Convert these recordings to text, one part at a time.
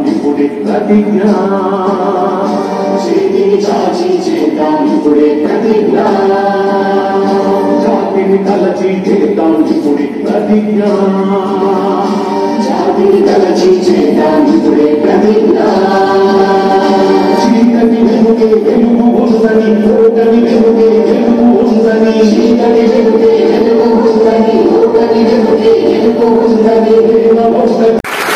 ఇప్పుడే ప్రతిజ్ఞ చేతిని చాచి చేద్దాం ఇప్పుడే ప్రతిజ్ఞ జాతిని తలచి చేద్దాం ఇప్పుడే ప్రతిజ్ఞ జాతిని తలచి చేద్దాం ఇప్పుడే ప్రతిజ్ఞ చీకటి వెలుగే వెలుగు ఉందని ఓటమి వెలుగే వెలుగు ఉందని చీకటి వెలుగే వెలుగు ఉందని ఓటమి వెలుగే వెలుగు ఉందని ప్రేమ వస్తని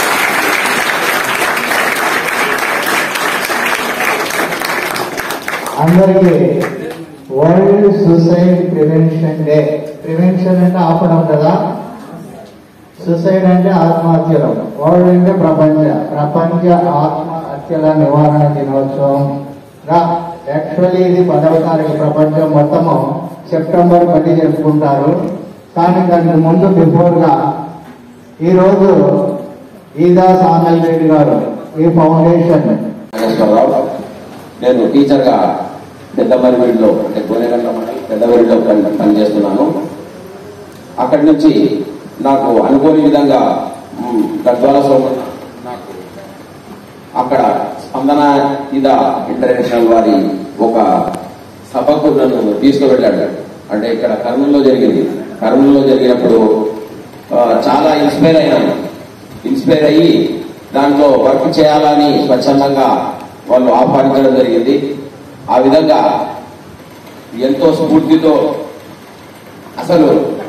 అందరికీ world suicide prevention day prevention అంటే ఆపడం కదా సూసైడ్ అంటే ఆత్మహత్యలు వరల్డ్ అంటే ప్రపంచ ప్రపంచ ఆత్మహత్యల నివారణ దినోత్సవం రా యాక్చువల్లీ ఇది పదవ తారీఖు ప్రపంచం మొత్తము సెప్టెంబర్ పది జరుపుకుంటారు కానీ దానికి ముందు బిఫోర్గా ఈరోజు ఈదా సామల్ రెడ్డి గారు ఈ ఫౌండేషన్ నాగేశ్వరరావు నేను టీచర్గా పెద్దమరివిడిలో అంటే గోనెగండ్ల మండలం పెద్దమరివిడిలో పని పనిచేస్తున్నాను అక్కడి నుంచి నాకు అనుకోని విధంగా మ్, గద్వాల సోమన్న నాకు అక్కడ స్పందన ఇద ఇంటర్నేషనల్ వారి ఒక సభకు నన్ను తీసుకువెళ్ళాడు అంటే ఇక్కడ కర్నూలులో జరిగింది కర్నూలులో జరిగినప్పుడు ఆ, చాలా ఇన్స్పైర్ అయినాను ఇన్స్పైర్ అయ్యి దాంట్లో వర్క్ చేయాలని స్వచ్ఛందంగా వాళ్ళు ఆహ్వానించడం జరిగింది ఆ విధంగా ఎంతో స్ఫూర్తితో అసలు